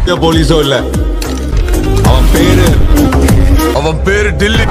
போலீஸோ இல்ல அவன் பேரு அவன் பேரு டில்லி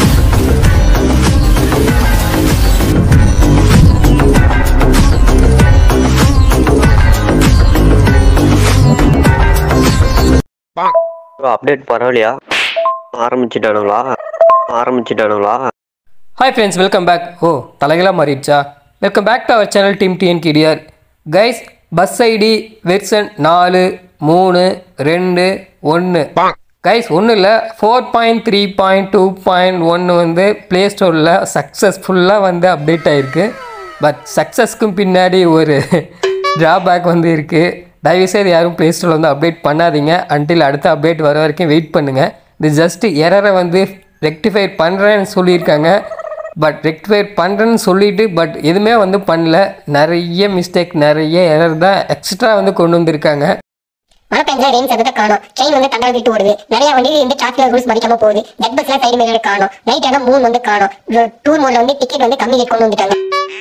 அப்டேட் பரவாயில்லையா ஆரம்பிச்சிட்டானுங்களா ஆரம்பிச்சிட்டானுங்களா ஹாய் ஃப்ரெண்ட்ஸ் வெல்கம் பேக் ஓ தலைகளாக மாறிடுச்சா welcome back to our channel team TN கிடிஆர் கைஸ் பஸ் ஐடி வெர்சன் நாலு மூணு ரெண்டு ஒன்று கைஸ் ஒன்றும் இல்லை four point three point two point ஒன்று வந்து ப்ளே ஸ்டோரில் சக்ஸஸ்ஃபுல்லாக வந்து அப்டேட் ஆகிருக்கு பட் சக்ஸஸ்க்கும் பின்னாடி ஒரு ட்ராபேக் வந்து இருக்குது தயவுசெய்து யாரும் ப்ளே ஸ்டோரில் வந்து அப்டேட் பண்ணாதீங்க அன்டில் அடுத்த அப்டேட் வர வரைக்கும் வெயிட் பண்ணுங்கள் இது ஜஸ்ட் எரரை வந்து ரெக்டிஃபை பண்ணுறேன்னு சொல்லியிருக்காங்க பட் ரெக்டிஃபை பண்ணுறேன்னு சொல்லிட்டு பட் எதுவுமே வந்து பண்ணல நிறைய மிஸ்டேக் நிறைய எரர் தான் எக்ஸ்ட்ரா வந்து கொண்டு வந்திருக்காங்க மழை பெஞ்சா ரெயின் சத்தத்தை காணும் ட்ரெயின் வந்து தண்டல் விட்டு ஓடுது நிறைய வண்டி இந்த டிராஃபிக் ரூல்ஸ் மதிக்காம போகுது டெட் பஸ்ல சைடு மிரர் காணும் நைட் ஆனா மூணு வந்து காணும் டூர் மோட்ல வந்து டிக்கெட் வந்து கம்மி ரேட் கொண்டு வந்துட்டாங்க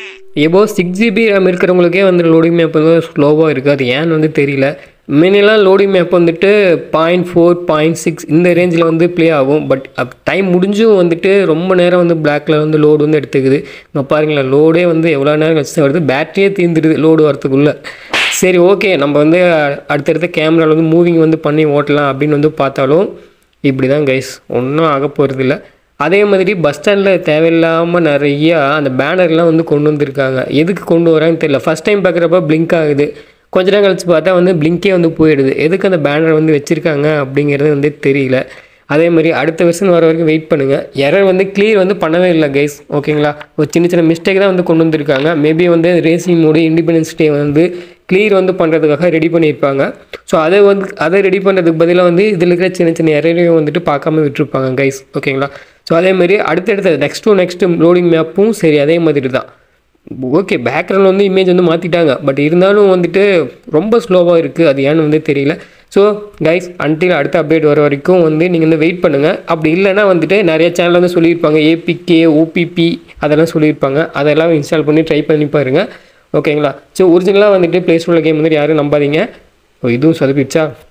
எபோ சிக்ஸ் ஜிபி ரேம் இருக்கிறவங்களுக்கே வந்து லோடிங் மேப் வந்து ஸ்லோவாக இருக்குது அது ஏன்னு வந்து தெரியல மினிலாம் லோடிங் மேப் வந்துட்டு பாயிண்ட் ஃபோர் பாயிண்ட் சிக்ஸ் இந்த ரேஞ்சில் வந்து ப்ளே ஆகும் பட் டைம் முடிஞ்சும் வந்துட்டு ரொம்ப நேரம் வந்து பிளாக்ல வந்து லோடு வந்து எடுத்துக்குது இங்கே பாருங்களேன் லோடே வந்து எவ்வளோ நேரம் கழிச்சு வருது பேட்டரியே தீர்ந்துடுது லோடு வரத்துக்குள்ளே சரி ஓகே நம்ம வந்து அடுத்தடுத்த கேமராவில் வந்து மூவிங் வந்து பண்ணி ஓட்டலாம் அப்படின்னு வந்து பார்த்தாலும் இப்படி தான் கைஸ் ஒன்றும் ஆக போகிறது இல்லை அதே மாதிரி பஸ் ஸ்டாண்டில் தேவையில்லாமல் நிறைய அந்த பேனர்லாம் வந்து கொண்டு வந்திருக்காங்க எதுக்கு கொண்டு வராங்கன்னு தெரியல ஃபஸ்ட் டைம் பார்க்குறப்ப பிளிங்க் ஆகுது கொஞ்ச நேரம் கழிச்சு பார்த்தா வந்து பிளிங்கே வந்து போயிடுது எதுக்கு அந்த பேனர் வந்து வச்சுருக்காங்க அப்படிங்கிறது வந்து தெரியல அதே மாதிரி அடுத்த வருஷம் வர வரைக்கும் வெயிட் பண்ணுங்கள் எரர் வந்து கிளியர் வந்து பண்ணவே இல்லை கைஸ் ஓகேங்களா ஒரு சின்ன சின்ன மிஸ்டேக் தான் வந்து கொண்டு வந்திருக்காங்க மேபி வந்து ரேசிங் மோடு இண்டிபெண்டன்ஸ் டே வந்து கிளியர் வந்து பண்ணுறதுக்காக ரெடி பண்ணியிருப்பாங்க ஸோ அதை வந்து அதை ரெடி பண்ணுறதுக்கு பதிலாக வந்து இதில் இருக்கிற சின்ன சின்ன எரரையும் வந்துட்டு பார்க்காம விட்டுருப்பாங்க கைஸ் ஓகேங்களா ஸோ அதே மாதிரி அடுத்தடுத்த நெக்ஸ்ட் டு நெக்ஸ்ட் லோடிங் மேப்பும் சரி அதே மாதிரி தான் ஓகே பேக்ரவுண்ட் வந்து இமேஜ் வந்து மாற்றிட்டாங்க பட் இருந்தாலும் வந்துட்டு ரொம்ப ஸ்லோவாக இருக்குது அது ஏன்னு வந்து தெரியல ஸோ கைஸ் அன்டில் அடுத்த அப்டேட் வர வரைக்கும் வந்து நீங்கள் வந்து வெயிட் பண்ணுங்கள் அப்படி இல்லைன்னா வந்துட்டு நிறைய சேனல் வந்து சொல்லியிருப்பாங்க ஏபிகே ஓபிபி அதெல்லாம் சொல்லியிருப்பாங்க அதெல்லாம் இன்ஸ்டால் பண்ணி ட்ரை பண்ணி பாருங்கள் ஓகேங்களா ஸோ ஒரிஜினலாக வந்துட்டு ப்ளே ஸ்டோரில் கேம் வந்துட்டு யாரும் நம்பாதீங்க ஓ இதுவும் சொதப்பிடுச்சா